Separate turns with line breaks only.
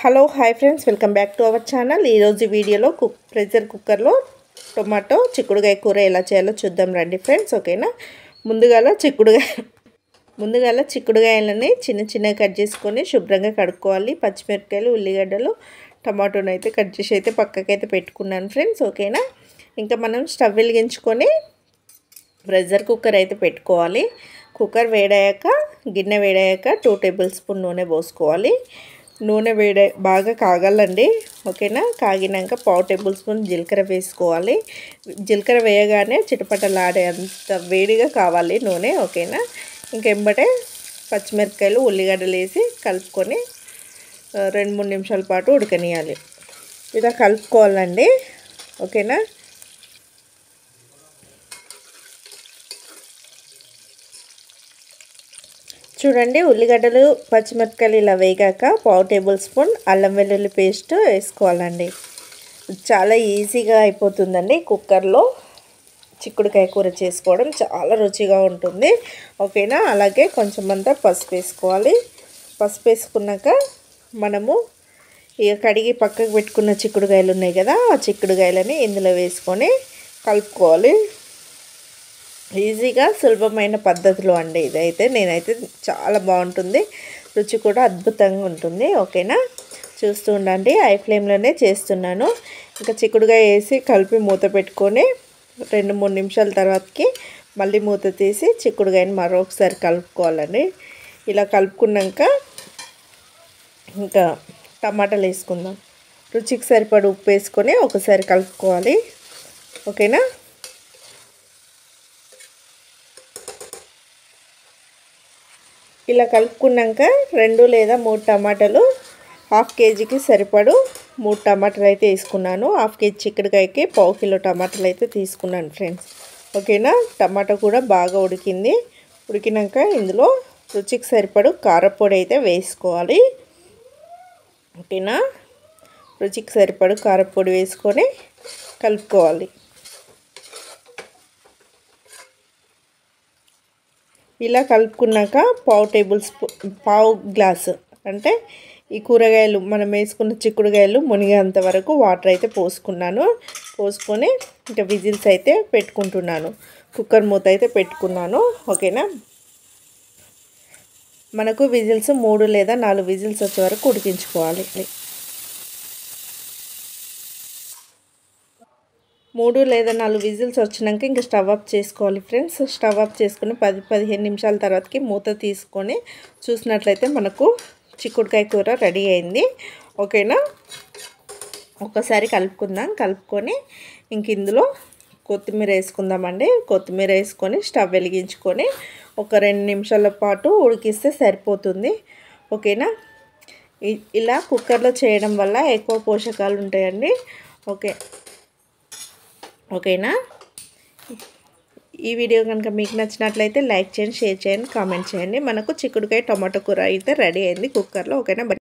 hello hi friends welcome back to our channel ఈరోజు వీడియోలో cook pressure కుక్కర్లో tomato చిక్కుడుగాయ కూర ఎలా చేయాలో చూద్దాం రండి ఫ్రెండ్స్ ఓకేనా ముందుగాల చిక్కుడుగాయ ముందుగాల చిక్కుడుగాయలని చిన్న చిన్నగా కట్ చేసుకొని శుభ్రంగా కడుక్కోవాలి పచ్చిమిరపకాయలు ఉల్లిగడ్డలు టమాటోని అయితే కట్ చేసి అయితే పక్కకైతే పెట్టుకున్నాను ఫ్రెండ్స్ ఓకేనా ఇంకా మనం స్టవ్ వెలిగించుకొని ప్రెషర్ కుక్కర్ అయితే పెట్టుకోవాలి కుక్కర్ వేడయ్యాక గిన్నె వేడయ్యాక టూ టేబుల్ స్పూన్ నూనె పోసుకోవాలి నూనె వేడే బాగా కాగాలండి ఓకేనా కాగినాక పావు టేబుల్ స్పూన్ జీలకర్ర వేసుకోవాలి జీలకర్ర వేయగానే చిటపటలాడే అంత వేడిగా కావాలి నూనె ఓకేనా ఇంకెంబటే పచ్చిమిరపకాయలు ఉల్లిగడ్డలు వేసి కలుపుకొని రెండు మూడు నిమిషాల పాటు ఉడకనియాలి ఇలా కలుపుకోవాలండి ఓకేనా చూడండి ఉల్లిగడ్డలు పచ్చిమిరపకాయలు ఇలా వేగాక పావు టేబుల్ స్పూన్ అల్లం వెల్లుల్లి పేస్ట్ వేసుకోవాలండి చాలా ఈజీగా అయిపోతుందండి కుక్కర్లో చిక్కుడుకాయ కూర చేసుకోవడం చాలా రుచిగా ఉంటుంది ఓకేనా అలాగే కొంచెం అంతా పసుపు వేసుకోవాలి పసుపు వేసుకున్నాక మనము ఇక కడిగి పక్కకు పెట్టుకున్న చిక్కుడుకాయలు ఉన్నాయి కదా ఆ చిక్కుడుకాయలని ఇందులో వేసుకొని కలుపుకోవాలి ఈజీగా సులభమైన పద్ధతిలో అండి ఇదైతే నేనైతే చాలా బాగుంటుంది రుచి కూడా అద్భుతంగా ఉంటుంది ఓకేనా చూస్తూ ఉండండి ఐ ఫ్లేమ్లోనే చేస్తున్నాను ఇంకా చిక్కుడుగా వేసి కలిపి మూత పెట్టుకొని రెండు మూడు నిమిషాల తర్వాతకి మళ్ళీ మూత తీసి చిక్కుడుగాయని మరొకసారి కలుపుకోవాలండి ఇలా కలుపుకున్నాక ఇంకా టమాటాలు వేసుకుందాం రుచికి సరిపడి ఉప్పు వేసుకొని ఒకసారి కలుపుకోవాలి ఓకేనా ఇలా కలుపుకున్నాక రెండు లేదా మూడు టమాటాలు హాఫ్ కేజీకి సరిపడు మూడు టమాటాలు అయితే వేసుకున్నాను హాఫ్ కేజీ చిక్కుడుకాయకి పావు కిలో టమాటాలు అయితే తీసుకున్నాను ఫ్రెండ్స్ ఓకేనా టమాటా కూడా బాగా ఉడికింది ఉడికినాక ఇందులో రుచికి సరిపడు కారపొడి అయితే వేసుకోవాలి ఓకేనా రుచికి సరిపడు కారపొడి వేసుకొని కలుపుకోవాలి ఇలా కలుపుకున్నాక పావు టేబుల్ స్పూన్ పావు గ్లాసు అంటే ఈ కూరగాయలు మనం వేసుకున్న చిక్కుడుగాయలు మునిగేంత వరకు వాటర్ అయితే పోసుకున్నాను పోసుకొని ఇంకా విజిల్స్ అయితే పెట్టుకుంటున్నాను కుక్కర్ మూత అయితే పెట్టుకున్నాను ఓకేనా మనకు విజిల్స్ మూడు లేదా నాలుగు విజిల్స్ వచ్చే వరకు ఉడికించుకోవాలి మూడు లేదా నాలుగు విజిల్స్ వచ్చినాక ఇంకా స్టవ్ అప్ చేసుకోవాలి ఫ్రెండ్స్ స్టవ్ అప్ చేసుకుని పది పదిహేను నిమిషాల తర్వాతకి మూత తీసుకొని చూసినట్లయితే మనకు చిక్కుడుకాయ కూర రెడీ అయింది ఓకేనా ఒకసారి కలుపుకుందాం కలుపుకొని ఇంక ఇందులో కొత్తిమీర వేసుకుందామండి కొత్తిమీర వేసుకొని స్టవ్ వెలిగించుకొని ఒక రెండు నిమిషాల పాటు ఉడికిస్తే సరిపోతుంది ఓకేనా ఇలా కుక్కర్లో చేయడం వల్ల ఎక్కువ పోషకాలు ఉంటాయండి ఓకే ఓకేనా ఈ వీడియో కనుక మీకు నచ్చినట్లయితే లైక్ చేయండి షేర్ చేయండి కామెంట్ చేయండి మనకు చిక్కుడుకాయ టమాటో కూర అయితే రెడీ అయింది కుక్కర్లో ఓకేనా